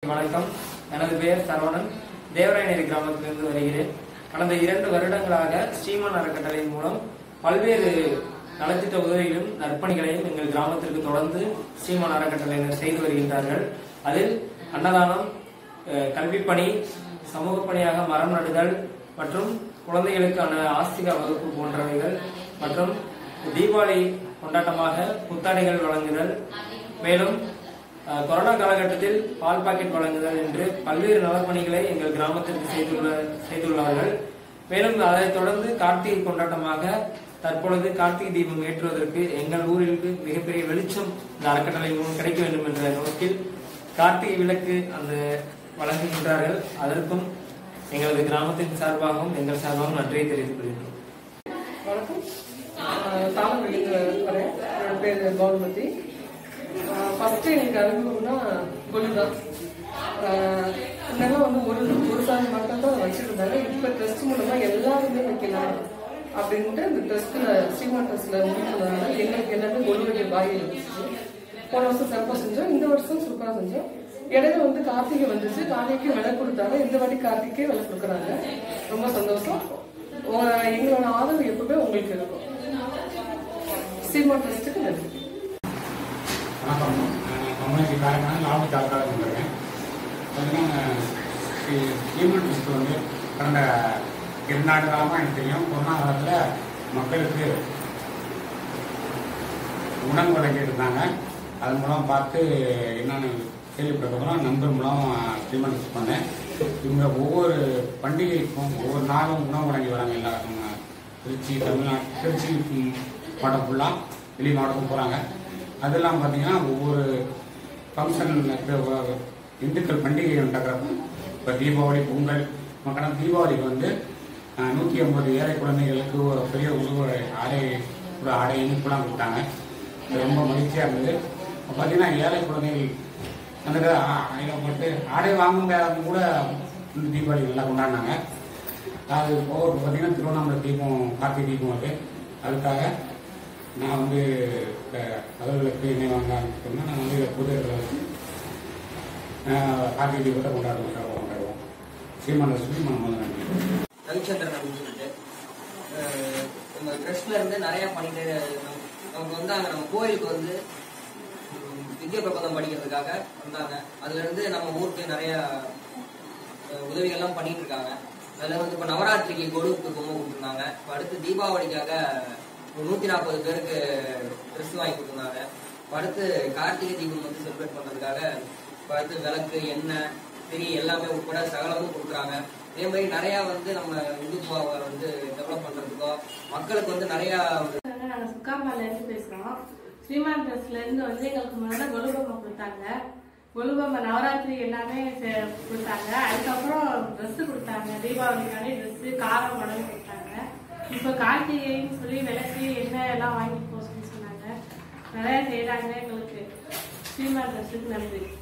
வணக்கம் எனது பெயர் சரவணன் தேவராயநேரி கிராமத்திலிருந்து வருகிறேன் கடந்த இரண்டு வருடங்களாக ஸ்ரீமான் அறக்கட்டளையின் மூலம் பல்வேறு நலத்திட்ட உதவிகளும் நற்பணிகளையும் எங்கள் கிராமத்திற்கு தொடர்ந்து ஸ்ரீமான் அறக்கட்டளையினர் செய்து வருகின்றார்கள் அதில் அன்னதானம் அஹ், கல்விப்பணி சமூக பணியாக மரம் நடுதல் மற்றும் குழந்தைகளுக்கான ஆஸ்திக வகுப்பு போன்றவைகள் மற்றும் தீபாவளி கொண்டாட்டமாக புத்தாடைகள் வழங்குதல் மேலும் அஹ், கொரோனா காலகட்டத்தில் பால் பாக்கெட் வழங்குதல் என்று பல்வேறு நலப்பணிகளை எங்கள் கிராமத்திற்கு செய்துள்ள செய்துள்ளார்கள் மேலும் அதைத் தொடர்ந்து கார்த்திகை கொண்டாட்டமாக தற்பொழுது கார்த்திகை தீபம் ஏற்றுவதற்கு எங்கள் ஊரிற்கு மிகப்பெரிய வெளிச்சம் இந்த அறக்கட்டளை மூலம் கிடைக்க வேண்டும் என்ற நோக்கில் கார்த்திகை விளக்கு அந்த வழங்குகின்றார்கள் அதற்கும் எங்களது கிராமத்தின் சார்பாகவும் எங்கள் சார்பாகவும் நன்றியை தெரிவித்துக் கொள்கின்றோம் வணக்கம் ஆஹ் தாளம்பள்ளியில வரேன் என்னோட பேர் கௌரமதி ஃபர்ஸ்ட் எனக்கு அறிமுகம்னா கொலு தான் முன்னெல்லாம் வந்து ஒரு ஒரு சாமி மட்டும் தான் வச்சுட்டு இருந்தாங்க இப்போ ட்ரெஸ்ட் மூலமா எல்லாருமே வைக்கலாம் அப்படின்ட்டு இந்த ட்ரெஸ்ட்ல ஸ்ரீமா ட்ரெஸ்ட்ல முடிக்கிறதுனால எங்களுக்கு எல்லாமே கொலு வைக்க பாய் இருந்துச்சு போன வருஷம் சிறப்பாக செஞ்சோம் இந்த வருஷம் சூப்பராக செஞ்சோம் இடையில வந்து கார்த்திகை வந்துச்சு கார்த்திகைக்கு விலை கொடுத்தாங்க இந்த வாட்டி கார்த்திகே விலை கொடுக்குறாங்க ரொம்ப சந்தோஷம் உங்க- எங்களோட ஆதரவு எப்பவுமே உங்களுக்கு இருக்கும் சீமா ட்ரஸ்ட்டுக்கு நன்றி வணக்கம் நான் கம்யூனிட்டி காரக்கான லாபி தாலுக்காக வந்திருக்கேன் பார்த்தீங்கன்னா ஹியூமன் ரிஸ்க் வந்து கடந்த இரண்டு ஆண்டு காலமாக எனக்கு தெரியும் கொரோனா காலத்தில் மக்களுக்கு உணவு வழங்கிட்டு இருந்தாங்க அது மூலம் பார்த்து என்னென்னு கேள்விப்பட்டதும் நண்பர் மூலம் ஹியூமன் ரிஸ்க் பண்ணேன் இவங்க ஒவ்வொரு பண்டிகைக்கும் ஒவ்வொரு நாளும் உணவு வழங்கி வராங்க எல்லா நம்ம திருச்சி தமிழ்நாடு திருச்சி ம், மாவட்டம் ஃபுல்லாக வெளி மாவட்டத்துக்கு போகிறாங்க அதெல்லாம் பார்த்தீங்கன்னா ஒவ்வொரு ஃபங்க்ஷன் இந்துக்கள் பண்டிகை நடக்கிறப்ப இப்போ தீபாவளி பொங்கல் மக்கள் தீபாவளிக்கு வந்து நூற்றி ஐம்பது ஏழை குழந்தைகளுக்கு ஒரு பெரிய உருவ ஆடை ஒரு ஆடை இனிப்புலாம் கொடுத்தாங்க அது ரொம்ப மகிழ்ச்சியாக இருந்தது இப்போ பார்த்தீங்கன்னா ஏழை குழந்தைகள் அந்த ஆயிரப்பட்டு ஆடை வாங்குறவங்க கூட இந்த தீபாவளி நல்லா கொண்டாடினாங்க அது போக இப்போ பார்த்தீங்கன்னா திருவண்ணாமலை தீபம் கார்த்திகை தீபம் அது அதுக்காக நான் வந்து இந்த அவர்களுக்கு என்ன வாங்கலாம்னு சொன்னால் நான் வந்து புதுல வச்சு கார்த்திகை தீபத்தை கொண்டாடுவோம் சார் கொண்டாடுவோம் சீமான சொல்லி மனம் முதல் நன்றி ரவிச்சந்திரன் அப்படின்னு சொல்லிட்டு அஹ் நம்ம ட்ரெஸ்ட்ல இருந்து நிறைய பண்ணிட்டு நம்ம- நமக்கு வந்தாங்க நம்ம கோயிலுக்கு வந்து உம், வித்யா பிரபந்தம் படிக்கிறதுக்காக வந்தாங்க அதுல இருந்து நம்ம ஊருக்கு நிறைய அஹ், உதவிகள்லாம் பண்ணிட்டு இருக்காங்க அதுல வந்து இப்ப நவராத்திரிக்கு கொழுவுக்கு பொம்மை கொடுத்துருந்தாங்க இப்ப அடுத்து தீபாவளிக்காக ஒரு நூத்தி நாற்பது பேருக்கு ட்ரெஸ் வாங்கி கொடுத்துருந்தாங்க இப்ப அடுத்து கார்த்திகை தீபம் வந்து செலிப்ரேட் பண்றதுக்காக இப்ப அடுத்து விளக்கு எண்ணெய் திரி எல்லாமே உட்பட சகலமும் கொடுக்குறாங்க இதே மாதிரி நிறைய வந்து நம்ம இந்துத்துவாவை வந்து டெவலப் பண்றதுக்கோ மக்களுக்கு வந்து நிறைய நாங்கள் சுக்காம்பால இருந்து பேசுகிறோம் ஸ்ரீமான் ட்ரெஸ்ல இருந்து வந்து எங்களுக்கு முன்னாடி கொலுபொம்மை கொடுத்தாங்க கொலுபொம்மை நவராத்திரி எல்லாமே செ- கொடுத்தாங்க அதுக்கப்புறம் ட்ரெஸ் கொடுத்தாங்க தீபாவளிக்கான ட்ரெஸ் காரம் உடம்பு கொடுத்தாங்க இப்போ கார்த்திகைன்னு சொல்லி விளக்கு எண்ணெய் எல்லாம் வாங்கி போக சொல்லி சொன்னாங்க நிறைய செய்கிறாங்க எங்களுக்கு ஸ்ரீமான் ட்ரெஸ்ஸுக்கு நன்றி